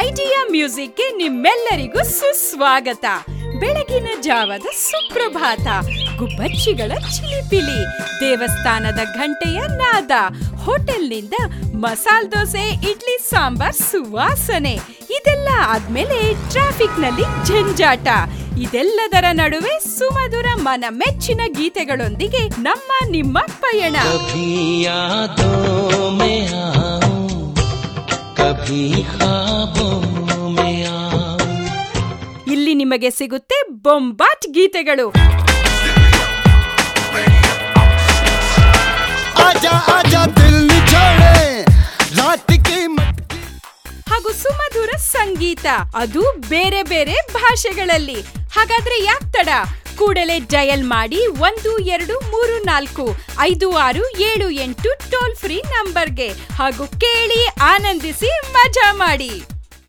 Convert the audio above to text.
idea ಮ್ಯೂಸಿಕ್ಗೆ ನಿಮ್ಮೆಲ್ಲರಿಗೂ ಸುಸ್ವಾಗತ ಬೆಳಗಿನ ಜಾವದ ಸುಪ್ರಭಾತ ಗುಬ್ಬಚ್ಚಿಗಳ ಚಿಲಿಪಿಲಿ ದೇವಸ್ಥಾನದ ಘಂಟೆಯ ನಾದ ಹೋಟೆಲ್ನಿಂದ ಮಸಾಲ್ ದೋಸೆ ಇಡ್ಲಿ ಸಾಂಬಾರ್ ಸುವಾಸನೆ ಇದೆಲ್ಲ ಆದ್ಮೇಲೆ ಟ್ರಾಫಿಕ್ನಲ್ಲಿ ಜಂಜಾಟ ಇದೆಲ್ಲದರ ನಡುವೆ ಸುಮಧುರ ಮನ ಮೆಚ್ಚಿನ ಗೀತೆಗಳೊಂದಿಗೆ ನಮ್ಮ ನಿಮ್ಮ ಪಯಣ कभी यादों में आऊं कभी ख्वाबों में आऊं ಇಲ್ಲಿ ನಿಮಗೆ ಸಿಗುತ್ತೆ ಬೊಂಬಾಟ್ ಗೀತೆಗಳು आजा आजा दिल निचोड़े रात की मटकी ಹಾಗೂ ಸುಮಧುರ ಸಂಗೀತ ಅದು ಬೇರೆ ಬೇರೆ ಭಾಷೆಗಳಲ್ಲಿ ಹಾಗಾದ್ರೆ ಯಾಕ್ ತಡ ಕೂಡಲೇ ಡಯಲ್ ಮಾಡಿ ಒಂದು ಎರಡು ಮೂರು ನಾಲ್ಕು ಐದು ಆರು ಏಳು ಎಂಟು ಟೋಲ್ ಫ್ರೀ ನಂಬರ್ಗೆ ಹಾಗೂ ಕೇಳಿ ಆನಂದಿಸಿ ಮಜಾ ಮಾಡಿ